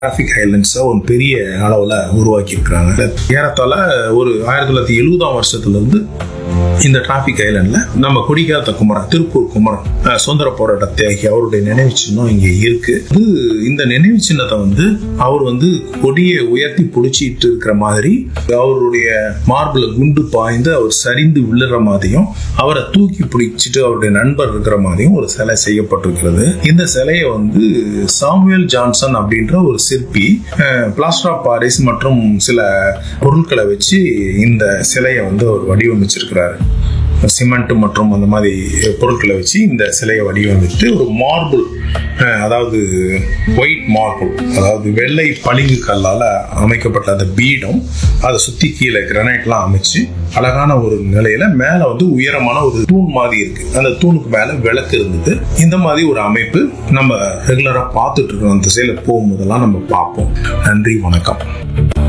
traffic ஐலண்ட்ஸை ஒரு பெரிய அளவில் உருவாக்கி இருக்கிறாங்க ஏறத்தாழ ஒரு ஆயிரத்தி தொள்ளாயிரத்தி எழுபதாம் வருஷத்துல இருந்து இந்த டிராஃபிக் ஐலண்ட்ல நம்ம கொடிக்காத்த குமரன் திருப்பூர் குமரன் அஹ், சுதந்திர போராட்ட தியாகி அவருடைய நினைவு சின்னம் இங்க இருக்கு இது இந்த நினைவு சின்னத்தை வந்து அவர் வந்து கொடியை உயர்த்தி பிடிச்சிட்டு இருக்கிற மாதிரி அவருடைய மார்பிள் குண்டு பாய்ந்து அவர் சரிந்து விழுற மாதிரியும் அவரை தூக்கி பிடிச்சிட்டு அவருடைய நண்பர் இருக்கிற மாதிரியும் ஒரு சிலை செய்யப்பட்டிருக்கிறது இந்த சிலையை வந்து சாமுவேல் ஜான்சன் அப்படின்ற ஒரு சிற்பி பிளாஸ்டர் ஆஃப் பாரிஸ் மற்றும் சில பொருட்களை வச்சு இந்த சிலையை வந்து அவர் வடிவமைச்சிருக்கிறாரு சிமெண்ட் மற்றும் அந்த மாதிரி பொருட்களை வச்சு இந்த சிலையை வடிவமைத்து ஒரு மார்பிள் அதாவது ஒயிட் மார்பிள் அதாவது வெள்ளை பளிங்கு கல்லால் அமைக்கப்பட்ட அந்த பீடம் அதை சுற்றி கீழே கிரனைட்லாம் அமைச்சு அழகான ஒரு நிலையில மேலே வந்து உயரமான ஒரு தூண் மாதிரி இருக்கு அந்த தூணுக்கு மேலே விளக்கு இருந்தது இந்த மாதிரி ஒரு அமைப்பு நம்ம ரெகுலராக பார்த்துட்டு இருக்கோம் அந்த திசையில் போகும்போதெல்லாம் நம்ம பார்ப்போம் நன்றி வணக்கம்